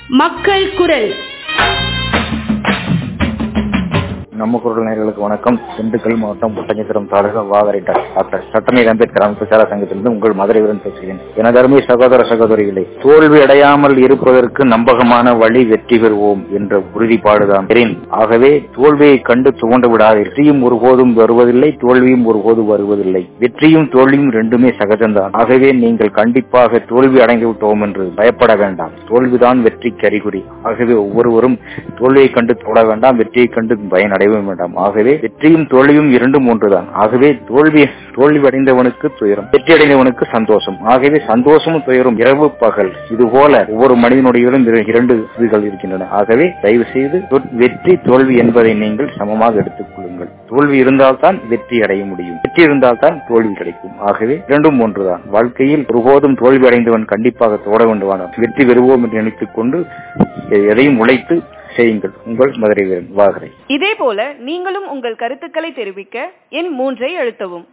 மக்கள் குரல் நம்ம குரல் நேர்களுக்கு வணக்கம் திண்டுக்கல் மாவட்டம் ஒட்டஞ்சத்திரம் தாலுகா வாகரை டாக்டர் சட்டநீர் அம்பேத்கர் அமைப்பு சாரா சங்கத்திலிருந்து உங்கள் மதுரை வீரன் பேசுகிறேன் எனது அருமை சகோதர சகோதரிகளை தோல்வி அடையாமல் இருப்பதற்கு நம்பகமான வழி வெற்றி பெறுவோம் என்ற உறுதிப்பாடுதான் ஆகவே தோல்வியை கண்டு துவண்டு விடாதீர் வெற்றியும் ஒருபோதும் வருவதில்லை தோல்வியும் ஒருபோதும் வருவதில்லை வெற்றியும் தோல்வியும் ரெண்டுமே சகஜம்தான் ஆகவே நீங்கள் கண்டிப்பாக தோல்வி அடைந்து விட்டோம் என்று பயப்பட வேண்டாம் தோல்விதான் வெற்றிக்கு அறிகுறி ஆகவே ஒவ்வொருவரும் தோல்வியை கண்டு தொட வேண்டாம் வெற்றியை கண்டு பயன் அடையவே வேண்டாம் ஆகவே வெற்றியும் தோல்வியும் இரண்டும் ஒன்றுதான் ஆகவே தோல்வி தோல்வி அடைந்தவனுக்கு துயரம் வெற்றி அடைந்தவனுக்கு சந்தோஷம் ஆகவே சந்தோஷமும் துயரும் இரவு பகல் இது போல ஒவ்வொரு மனிதனுடையிலும் இரண்டு இதுகள் இருக்கின்றன ஆகவே தயவு செய்து வெற்றி தோல்வி என்பதை நீங்கள் சமமாக எடுத்துக் கொள்ளுங்கள் தோல்வி இருந்தால்தான் வெற்றி அடைய முடியும் வெற்றி இருந்தால்தான் தோல்வி கிடைக்கும் ஆகவே இரண்டும் ஒன்றுதான் வாழ்க்கையில் ஒருபோதும் தோல்வி அடைந்தவன் கண்டிப்பாக தோட வேண்டுவான வெற்றி பெறுவோம் என்று நினைத்துக் கொண்டு எதையும் உழைத்து செய்யுங்கள் உங்கள் மதுரை வீரன் வாகரை இதே போல நீங்களும் உங்கள் கருத்துக்களை தெரிவிக்க எண் மூன்றை அழுத்தவும்